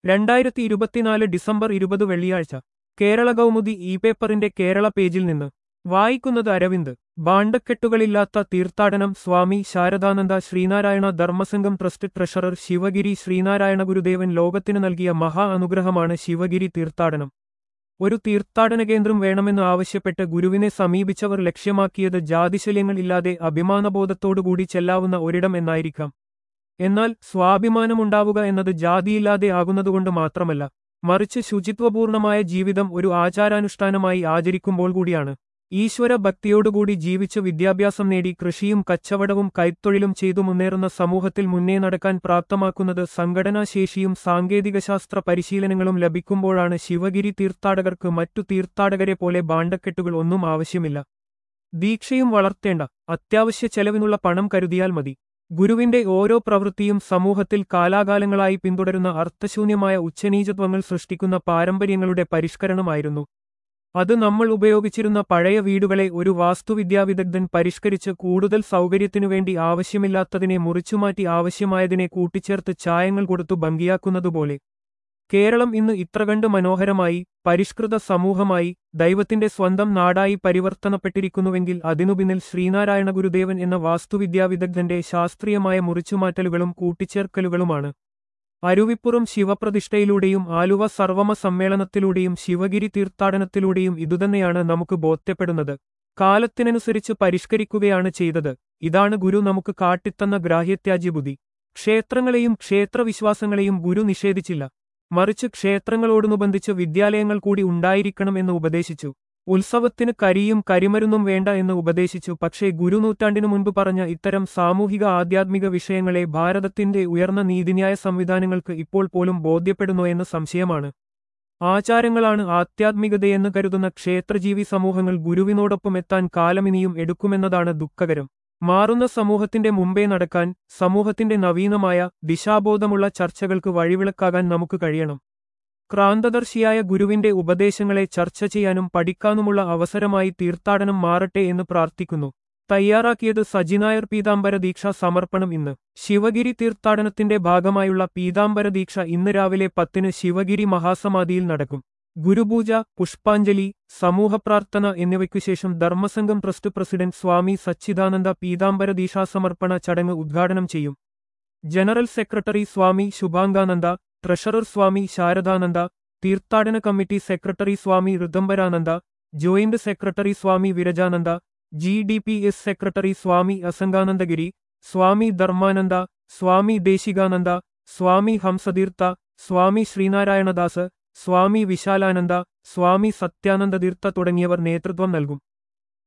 രണ്ടായിരത്തി ഇരുപത്തിനാല് ഡിസംബർ ഇരുപത് വെള്ളിയാഴ്ച കേരള കൗമുദി ഇ പേപ്പറിന്റെ കേരള പേജിൽ നിന്ന് വായിക്കുന്നത് അരവിന്ദ് ബാണ്ടക്കെട്ടുകളില്ലാത്ത തീർത്ഥാടനം സ്വാമി ശാരദാനന്ദ ശ്രീനാരായണ ധർമ്മസംഘം ട്രസ്റ്റ് ട്രഷറർ ശിവഗിരി ശ്രീനാരായണ ഗുരുദേവൻ ലോകത്തിന് നൽകിയ മഹാ അനുഗ്രഹമാണ് ശിവഗിരി തീർത്ഥാടനം ഒരു തീർത്ഥാടന കേന്ദ്രം വേണമെന്ന് ആവശ്യപ്പെട്ട് ഗുരുവിനെ സമീപിച്ചവർ ലക്ഷ്യമാക്കിയത് ജാതിശല്യങ്ങൾ ഇല്ലാതെ അഭിമാനബോധത്തോടുകൂടി ചെല്ലാവുന്ന ഒരിടം എന്നായിരിക്കാം എന്നാൽ സ്വാഭിമാനമുണ്ടാവുക എന്നത് ജാതിയില്ലാതെ ആകുന്നതുകൊണ്ട് മാത്രമല്ല മറിച്ച് ശുചിത്വപൂർണമായ ജീവിതം ഒരു ആചാരാനുഷ്ഠാനമായി ആചരിക്കുമ്പോൾ കൂടിയാണ് ഈശ്വര ഭക്തിയോടുകൂടി ജീവിച്ച് വിദ്യാഭ്യാസം നേടി കൃഷിയും കച്ചവടവും കൈത്തൊഴിലും ചെയ്തു മുന്നേറുന്ന സമൂഹത്തിൽ മുന്നേ നടക്കാൻ പ്രാപ്തമാക്കുന്നത് സംഘടനാശേഷിയും സാങ്കേതികശാസ്ത്ര പരിശീലനങ്ങളും ലഭിക്കുമ്പോഴാണ് ശിവഗിരി തീർത്ഥാടകർക്ക് മറ്റു തീർത്ഥാടകരെ പോലെ ബാണ്ടക്കെട്ടുകൾ ഒന്നും ആവശ്യമില്ല ദീക്ഷയും വളർത്തേണ്ട അത്യാവശ്യ ചെലവിനുള്ള പണം കരുതിയാൽ മതി ഗുരുവിന്റെ ഓരോ പ്രവൃത്തിയും സമൂഹത്തിൽ കാലാകാലങ്ങളായി പിന്തുടരുന്ന അർത്ഥശൂന്യമായ ഉച്ചനീചത്വങ്ങൾ സൃഷ്ടിക്കുന്ന പാരമ്പര്യങ്ങളുടെ പരിഷ്കരണമായിരുന്നു അത് നമ്മൾ ഉപയോഗിച്ചിരുന്ന പഴയ വീടുകളെ ഒരു വാസ്തുവിദ്യാവിദഗ്ധൻ പരിഷ്കരിച്ച് കൂടുതൽ സൗകര്യത്തിനു വേണ്ടി ആവശ്യമില്ലാത്തതിനെ മുറിച്ചുമാറ്റി ആവശ്യമായതിനെ കൂട്ടിച്ചേർത്ത് ചായങ്ങൾ കൊടുത്തു ഭംഗിയാക്കുന്നതുപോലെ കേരളം ഇന്ന് ഇത്രകണ്ട് മനോഹരമായി പരിഷ്കൃത സമൂഹമായി ദൈവത്തിന്റെ സ്വന്തം നാടായി പരിവർത്തനപ്പെട്ടിരിക്കുന്നുവെങ്കിൽ അതിനു പിന്നിൽ ശ്രീനാരായണ ഗുരുദേവൻ എന്ന വാസ്തുവിദ്യാവിദഗ്ധന്റെ ശാസ്ത്രീയമായ മുറിച്ചുമാറ്റലുകളും കൂട്ടിച്ചേർക്കലുകളുമാണ് അരുവിപ്പുറം ശിവപ്രതിഷ്ഠയിലൂടെയും ആലുവ സർവമ സമ്മേളനത്തിലൂടെയും ശിവഗിരി തീർത്ഥാടനത്തിലൂടെയും ഇതുതന്നെയാണ് നമുക്ക് ബോധ്യപ്പെടുന്നത് കാലത്തിനനുസരിച്ച് പരിഷ്കരിക്കുകയാണ് ചെയ്തത് ഇതാണ് ഗുരു നമുക്ക് കാട്ടിത്തന്ന ഗ്രാഹ്യത്യാജ്യബുദ്ധി ക്ഷേത്രങ്ങളെയും ക്ഷേത്രവിശ്വാസങ്ങളെയും ഗുരു നിഷേധിച്ചില്ല മറിച്ച് ക്ഷേത്രങ്ങളോടനുബന്ധിച്ച് വിദ്യാലയങ്ങൾ കൂടി ഉണ്ടായിരിക്കണമെന്ന് ഉപദേശിച്ചു ഉത്സവത്തിന് കരിയും കരിമരുന്നും വേണ്ട എന്ന് ഉപദേശിച്ചു പക്ഷേ ഗുരുനൂറ്റാണ്ടിനു മുൻപ് പറഞ്ഞ ഇത്തരം സാമൂഹിക ആധ്യാത്മിക വിഷയങ്ങളെ ഭാരതത്തിന്റെ ഉയർന്ന നീതിന്യായ സംവിധാനങ്ങൾക്ക് ഇപ്പോൾ പോലും ബോധ്യപ്പെടുന്നോ എന്ന് സംശയമാണ് ആചാരങ്ങളാണ് ആധ്യാത്മികതയെന്ന് കരുതുന്ന ക്ഷേത്രജീവി സമൂഹങ്ങൾ ഗുരുവിനോടൊപ്പം എത്താൻ കാലമിനിയും എടുക്കുമെന്നതാണ് ദുഃഖകരം മാറുന്ന സമൂഹത്തിന്റെ മുമ്പേ നടക്കാൻ സമൂഹത്തിന്റെ നവീനമായ ദിശാബോധമുള്ള ചർച്ചകൾക്ക് വഴിവിളക്കാകാൻ നമുക്ക് കഴിയണം ക്രാന്തദർശിയായ ഗുരുവിന്റെ ഉപദേശങ്ങളെ ചർച്ച ചെയ്യാനും പഠിക്കാനുമുള്ള അവസരമായി തീർത്ഥാടനം മാറട്ടെ എന്ന് പ്രാർത്ഥിക്കുന്നു തയ്യാറാക്കിയത് സജിനായർ പീതാംബര ദീക്ഷ സമർപ്പണം ഇന്ന് ശിവഗിരി തീർത്ഥാടനത്തിന്റെ ഭാഗമായുള്ള പീതാംബര ദീക്ഷ ഇന്ന് രാവിലെ പത്തിന് ശിവഗിരി മഹാസമാധിയിൽ നടക്കും ഗുരുപൂജ പുഷ്പാഞ്ജലി സമൂഹപ്രാർത്ഥന എന്നിവയ്ക്കുശേഷം ധർമ്മസംഘം ട്രസ്റ്റ് പ്രസിഡന്റ് സ്വാമി സച്ചിദാനന്ദ പീതാംബര ദീക്ഷാസമർപ്പണ ചടങ്ങ് ഉദ്ഘാടനം ചെയ്യും general secretary Swami Subhangananda treasurer Swami Saradananda തീർത്ഥാടന committee secretary Swami Rithambharananda joint secretary Swami Virajananda G D P S secretary Swami Asanganandagiri Swami Dharmananda Swami Desikananda Swami Hamsatheertha Swami Sreenarayanadas Swami Visalananda Swami Sathyanandatheertha തുടങ്ങിയവർ നേതൃത്വം നൽകും